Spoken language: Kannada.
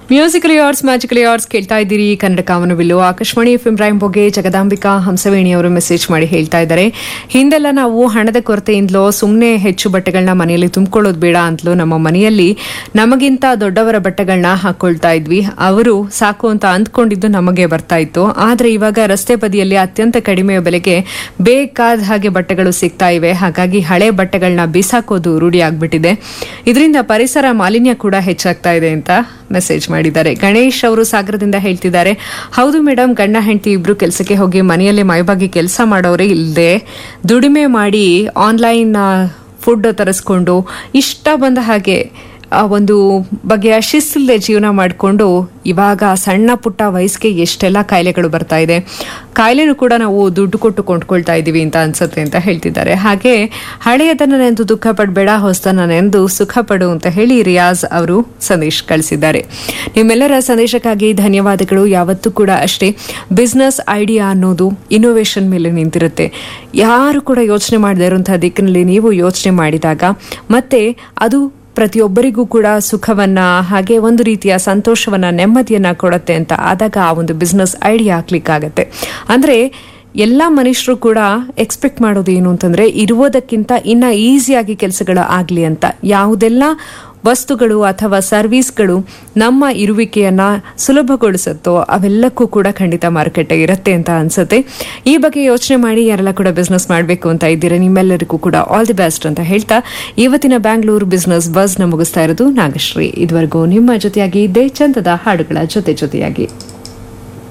ಮ್ಯೂಸಿಕಲಿ ಆರ್ಟ್ಸ್ ಮ್ಯಾಜಿಕಲಿ ಆರ್ಟ್ಸ್ ಕೇಳ್ತಾ ಇದ್ದೀರಿ ಕನ್ನಡ ಕಾಮನಬಿಲ್ಲು ಆಕಾಶವಾಣಿ ಎಫ್ ಇಬ್ರಾಹಿಂ ಬಗ್ಗೆ ಜಗದಾಂಬಿಕಾ ಹಂಸವೇಣಿ ಅವರು ಮೆಸೇಜ್ ಮಾಡಿ ಹೇಳ್ತಾ ಇದ್ದಾರೆ ಹಿಂದೆಲ್ಲ ನಾವು ಹಣದ ಕೊರತೆಯಿಂದಲೋ ಸುಮ್ಮನೆ ಹೆಚ್ಚು ಬಟ್ಟೆಗಳನ್ನ ಮನೆಯಲ್ಲಿ ತುಂಬಿಕೊಳ್ಳೋದು ಬೇಡ ಅಂತಲೋ ನಮ್ಮ ಮನೆಯಲ್ಲಿ ನಮಗಿಂತ ದೊಡ್ಡವರ ಬಟ್ಟೆಗಳನ್ನ ಹಾಕೊಳ್ತಾ ಇದ್ವಿ ಅವರು ಸಾಕು ಅಂತ ಅಂದ್ಕೊಂಡಿದ್ದು ನಮಗೆ ಬರ್ತಾ ಇತ್ತು ಆದ್ರೆ ಇವಾಗ ರಸ್ತೆ ಬದಿಯಲ್ಲಿ ಅತ್ಯಂತ ಕಡಿಮೆ ಬೆಲೆಗೆ ಬೇಕಾದ ಹಾಗೆ ಬಟ್ಟೆಗಳು ಸಿಗ್ತಾ ಇವೆ ಹಾಗಾಗಿ ಹಳೆ ಬಟ್ಟೆಗಳನ್ನ ಬಿಸಾಕೋದು ರೂಢಿ ಆಗ್ಬಿಟ್ಟಿದೆ ಇದರಿಂದ ಪರಿಸರ ಮಾಲಿನ್ಯ ಕೂಡ ಹೆಚ್ಚಾಗ್ತಾ ಇದೆ ಅಂತ ಮೆಸೇಜ್ ಮಾಡಿದ್ದಾರೆ ಗಣೇಶ್ ಅವರು ಸಾಗರದಿಂದ ಹೇಳ್ತಿದ್ದಾರೆ ಹೌದು ಮೇಡಮ್ ಗಂಡ ಹೆಂಡತಿ ಇಬ್ರು ಕೆಲಸಕ್ಕೆ ಹೋಗಿ ಮನೆಯಲ್ಲೇ ಮೈಬಾಗಿ ಕೆಲಸ ಮಾಡೋರೇ ಇಲ್ಲದೆ ದುಡಿಮೆ ಮಾಡಿ ಆನ್ಲೈನ್ ಫುಡ್ ತರಿಸ್ಕೊಂಡು ಇಷ್ಟ ಬಂದ ಹಾಗೆ ಆ ಒಂದು ಬಗೆಯ ಶಿಸ್ತಿಲ್ಲದೆ ಜೀವನ ಮಾಡಿಕೊಂಡು ಇವಾಗ ಸಣ್ಣ ಪುಟ್ಟ ವಯಸ್ಸಿಗೆ ಎಷ್ಟೆಲ್ಲ ಕಾಯಿಲೆಗಳು ಬರ್ತಾ ಇದೆ ಕಾಯಿಲೆನೂ ಕೂಡ ನಾವು ದುಡ್ಡು ಕೊಟ್ಟು ಕೊಂಡ್ಕೊಳ್ತಾ ಇದ್ದೀವಿ ಅಂತ ಅನ್ಸುತ್ತೆ ಅಂತ ಹೇಳ್ತಿದ್ದಾರೆ ಹಾಗೆ ಹಳೆಯದನ್ನ ನೆಂದು ದುಃಖ ಪಡಬೇಡ ಹೊಸದನ್ನ ನೆಂದು ಸುಖ ಪಡು ಅಂತ ಹೇಳಿ ರಿಯಾಜ್ ಅವರು ಸಂದೇಶ ಕಳಿಸಿದ್ದಾರೆ ನಿಮ್ಮೆಲ್ಲರ ಸಂದೇಶಕ್ಕಾಗಿ ಧನ್ಯವಾದಗಳು ಯಾವತ್ತೂ ಕೂಡ ಅಷ್ಟೇ ಬಿಸ್ನೆಸ್ ಐಡಿಯಾ ಅನ್ನೋದು ಇನೋವೇಷನ್ ಮೇಲೆ ನಿಂತಿರುತ್ತೆ ಯಾರು ಕೂಡ ಯೋಚನೆ ಮಾಡದೇ ಇರುವಂತಹ ದಿಕ್ಕಿನಲ್ಲಿ ನೀವು ಯೋಚನೆ ಮಾಡಿದಾಗ ಮತ್ತೆ ಅದು ಪ್ರತಿಯೊಬ್ಬರಿಗೂ ಕೂಡ ಸುಖವನ್ನ ಹಾಗೆ ಒಂದು ರೀತಿಯ ಸಂತೋಷವನ್ನ ನೆಮ್ಮದಿಯನ್ನ ಕೊಡುತ್ತೆ ಅಂತ ಆದಾಗ ಆ ಒಂದು ಬಿಸ್ನೆಸ್ ಐಡಿಯಾ ಕ್ಲಿಕ್ ಆಗುತ್ತೆ ಅಂದ್ರೆ ಎಲ್ಲ ಮನುಷ್ಯರು ಕೂಡ ಎಕ್ಸ್ಪೆಕ್ಟ್ ಮಾಡೋದು ಏನು ಅಂತಂದ್ರೆ ಇರುವುದಕ್ಕಿಂತ ಇನ್ನ ಈಸಿಯಾಗಿ ಕೆಲಸಗಳು ಆಗ್ಲಿ ಅಂತ ಯಾವುದೆಲ್ಲ ವಸ್ತುಗಳು ಅಥವಾ ಸರ್ವಿಸ್ಗಳು ನಮ್ಮ ಇರುವಿಕೆಯನ್ನ ಸುಲಭಗೊಳಿಸುತ್ತೋ ಅವೆಲ್ಲಕ್ಕೂ ಕೂಡ ಖಂಡಿತ ಮಾರುಕಟ್ಟೆ ಇರುತ್ತೆ ಅಂತ ಅನ್ಸುತ್ತೆ ಈ ಬಗ್ಗೆ ಯೋಚನೆ ಮಾಡಿ ಯಾರೆಲ್ಲ ಕೂಡ ಬಿಸ್ನೆಸ್ ಮಾಡಬೇಕು ಅಂತ ಇದ್ದೀರಾ ನಿಮ್ಮೆಲ್ಲರಿಗೂ ಕೂಡ ಆಲ್ ದಿ ಬೆಸ್ಟ್ ಅಂತ ಹೇಳ್ತಾ ಇವತ್ತಿನ ಬ್ಯಾಂಗ್ಳೂರು ಬಿಸ್ನೆಸ್ ಬಸ್ ನ ಮುಗಿಸ್ತಾ ಇರೋದು ನಾಗಶ್ರೀ ಇದುವರೆಗೂ ನಿಮ್ಮ ಜೊತೆಯಾಗಿ ಇದ್ದೇ ಚಂದದ ಹಾಡುಗಳ ಜೊತೆ ಜೊತೆಯಾಗಿ